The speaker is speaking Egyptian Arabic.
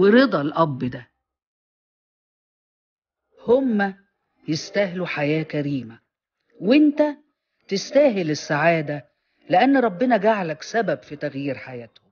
ورضا الأب ده هما يستاهلوا حياة كريمة وانت تستاهل السعادة لأن ربنا جعلك سبب في تغيير حياتهم